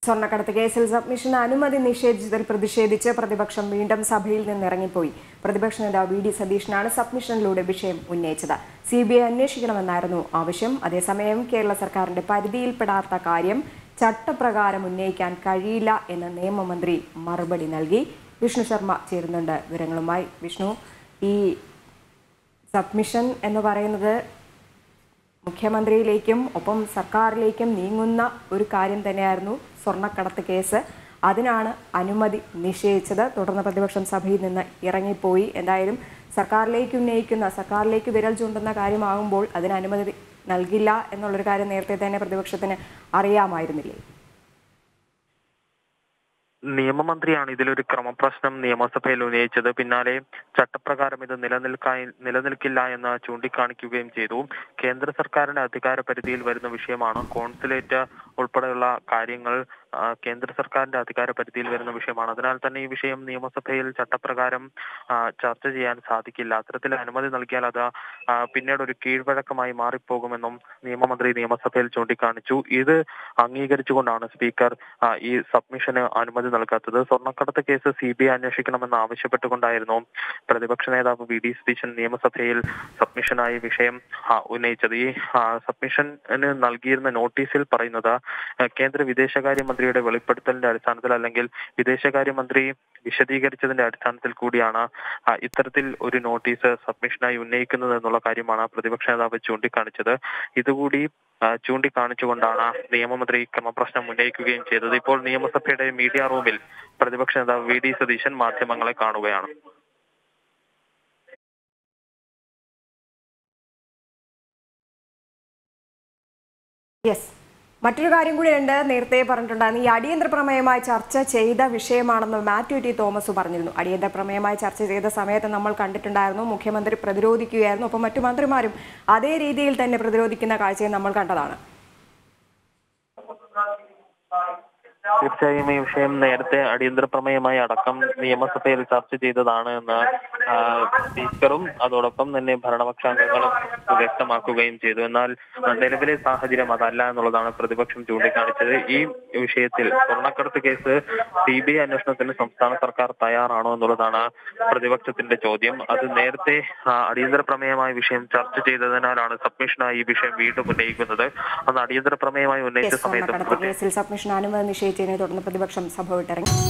സ്വർണ്ണക്കടത്ത് കേസിൽ സബ്മിഷന് അനുമതി നിഷേധിച്ചതിൽ പ്രതിഷേധിച്ച് പ്രതിപക്ഷം വീണ്ടും സഭയിൽ നിന്ന് ഇറങ്ങിപ്പോയി പ്രതിപക്ഷ നേതാവ് വി ഡി സതീശനാണ് സബ്മിഷനിലൂടെ വിഷയം ഉന്നയിച്ചത് സി ബി ഐ അന്വേഷിക്കണമെന്നായിരുന്നു ആവശ്യം അതേസമയം കേരള സർക്കാരിന്റെ പരിധിയിൽപ്പെടാത്ത കാര്യം ചട്ടപ്രകാരം ഉന്നയിക്കാൻ കഴിയില്ല എന്ന് നിയമമന്ത്രി മറുപടി നൽകി വിഷ്ണു ശർമ്മ ചേരുന്നുണ്ട് വിവരങ്ങളുമായി വിഷ്ണു ഈ സബ്മിഷൻ എന്ന് പറയുന്നത് മുഖ്യമന്ത്രിയിലേക്കും ഒപ്പം സർക്കാരിലേക്കും നീങ്ങുന്ന ഒരു കാര്യം തന്നെയായിരുന്നു സ്വർണ്ണക്കടത്ത് കേസ് അതിനാണ് അനുമതി നിഷേധിച്ചത് തുടർന്ന് പ്രതിപക്ഷം സഭയിൽ നിന്ന് ഇറങ്ങിപ്പോയി എന്തായാലും സർക്കാരിലേക്ക് ഉന്നയിക്കുന്ന സർക്കാരിലേക്ക് വിരൽ ചൂണ്ടുന്ന കാര്യമാകുമ്പോൾ അതിന് അനുമതി നൽകില്ല എന്നുള്ളൊരു കാര്യം നേരത്തെ തന്നെ പ്രതിപക്ഷത്തിന് അറിയാമായിരുന്നില്ലേ നിയമമന്ത്രിയാണ് ഇതിലൊരു ക്രമപ്രശ്നം നിയമസഭയിൽ ഉന്നയിച്ചത് പിന്നാലെ ചട്ടപ്രകാരം ഇത് നിലനിൽക്കാൻ നിലനിൽക്കില്ല എന്ന് ചൂണ്ടിക്കാണിക്കുകയും ചെയ്തു കേന്ദ്ര സർക്കാരിന്റെ അധികാര പരിധിയിൽ വരുന്ന വിഷയമാണ് കോൺസുലേറ്റ് ഉൾപ്പെടെയുള്ള കാര്യങ്ങൾ ആ, കേന്ദ്ര സർക്കാരിന്റെ അധികാര പരിധിയിൽ വരുന്ന വിഷയമാണ് അതിനാൽ തന്നെ ഈ വിഷയം നിയമസഭയിൽ ചട്ടപ്രകാരം ആ, ചർച്ച ചെയ്യാൻ സാധിക്കില്ല അത്തരത്തിൽ അനുമതി നൽകിയാൽ അത് ആ, പിന്നീട് ഒരു കീഴ്വഴക്കമായി മാറിപ്പോകുമെന്നും നിയമമന്ത്രി നിയമസഭയിൽ ചൂണ്ടിക്കാണിച്ചു ഇത് അംഗീകരിച്ചുകൊണ്ടാണ് സ്പീക്കർ ആ, ഈ സബ്മിഷന് അനുമതി നൽകാത്തത് സ്വർണ്ണക്കടത്ത് കേസ് സി ബി ഐ അന്വേഷിക്കണമെന്ന് ആവശ്യപ്പെട്ടുകൊണ്ടായിരുന്നു പ്രതിപക്ഷ നേതാവ് വി ഡി സതീശൻ നിയമസഭയിൽ സബ്മിഷനായി വിഷയം ആ, ഉന്നയിച്ചത് ഈ ആ, സബ്മിഷന് നൽകിയിരുന്ന നോട്ടീസിൽ പറയുന്നത് ആ, കേന്ദ്ര വിദേശകാര്യ മന്ത്രിയുടെ വെളിപ്പെടുത്തലിന്റെ അടിസ്ഥാനത്തിൽ അല്ലെങ്കിൽ വിദേശകാര്യമന്ത്രി വിശദീകരിച്ചതിന്റെ അടിസ്ഥാനത്തിൽ കൂടിയാണ് ആ, ഇത്തരത്തിൽ ഒരു നോട്ടീസ് സബ്മിഷനായി ഉന്നയിക്കുന്നത് എന്നുള്ള കാര്യമാണ് പ്രതിപക്ഷ നേതാവ് ചൂണ്ടിക്കാണിച്ചത് ഇതുകൂടി ആ, ചൂണ്ടിക്കാണിച്ചുകൊണ്ടാണ് നിയമമന്ത്രി ക്രമപ്രശ്നം ഉന്നയിക്കുകയും ചെയ്തത് ഇപ്പോൾ നിയമസഭയുടെ മീഡിയ റൂമിൽ പ്രതിപക്ഷ നേതാവ് വി ഡി സതീശൻ മാധ്യമങ്ങളെ കാണുകയാണ് യെസ് മറ്റൊരു കാര്യം കൂടിയുണ്ട് നേരത്തെ പറഞ്ഞിട്ടുണ്ടായിരുന്നു ഈ അടിയന്തര പ്രമേയമായി ചർച്ച ചെയ്ത വിഷയമാണെന്ന് മാത്യു ടി തോമസ് പറഞ്ഞിരുന്നു അടിയന്തര പ്രമേയമായി ചർച്ച ചെയ്ത സമയത്ത് നമ്മൾ കണ്ടിട്ടുണ്ടായിരുന്നു മുഖ്യമന്ത്രി പ്രതിരോധിക്കുകയായിരുന്നു ഒപ്പം മറ്റു മന്ത്രിമാരും അതേ രീതിയിൽ തന്നെ പ്രതിരോധിക്കുന്ന കാഴ്ചയും നമ്മൾ കണ്ടതാണ് തീർച്ചയായും ഈ വിഷയം നേരത്തെ അടിയന്തര പ്രമേയമായി അടക്കം നിയമസഭയിൽ ചർച്ച ചെയ്തതാണ് എന്ന് ആ, സ്പീക്കറും അതോടൊപ്പം തന്നെ ഭരണപക്ഷാംഗങ്ങളും വ്യക്തമാക്കുകയും ചെയ്തു എന്നാൽ നിലവിലെ സാഹചര്യം അതല്ല എന്നുള്ളതാണ് പ്രതിപക്ഷം ചൂണ്ടിക്കാണിച്ചത് ഈ വിഷയത്തിൽ സ്വർണ്ണക്കടത്ത് കേസ് സി ബി ഐ അന്വേഷണത്തിന് സംസ്ഥാന സർക്കാർ തയ്യാറാണോ എന്നുള്ളതാണ് പ്രതിപക്ഷത്തിന്റെ ചോദ്യം അത് നേരത്തെ ആ, അടിയന്തര പ്രമേയമായ വിഷയം ചർച്ച ചെയ്തതിനാലാണ് സബ്മിഷനായി ഈ വിഷയം വീണ്ടും ഉന്നയിക്കുന്നത് അന്ന് അടിയന്തര പ്രമേയമായി ഉന്നയിച്ച യെസ് സമയത്ത് സ്വർണ്ണക്കടത്ത് കേസിൽ സബ്മിഷൻ അനുമതി നിഷേധിച്ചതിനെ തുടർന്ന് പ്രതിപക്ഷം സഭ വിട്ടിറങ്ങി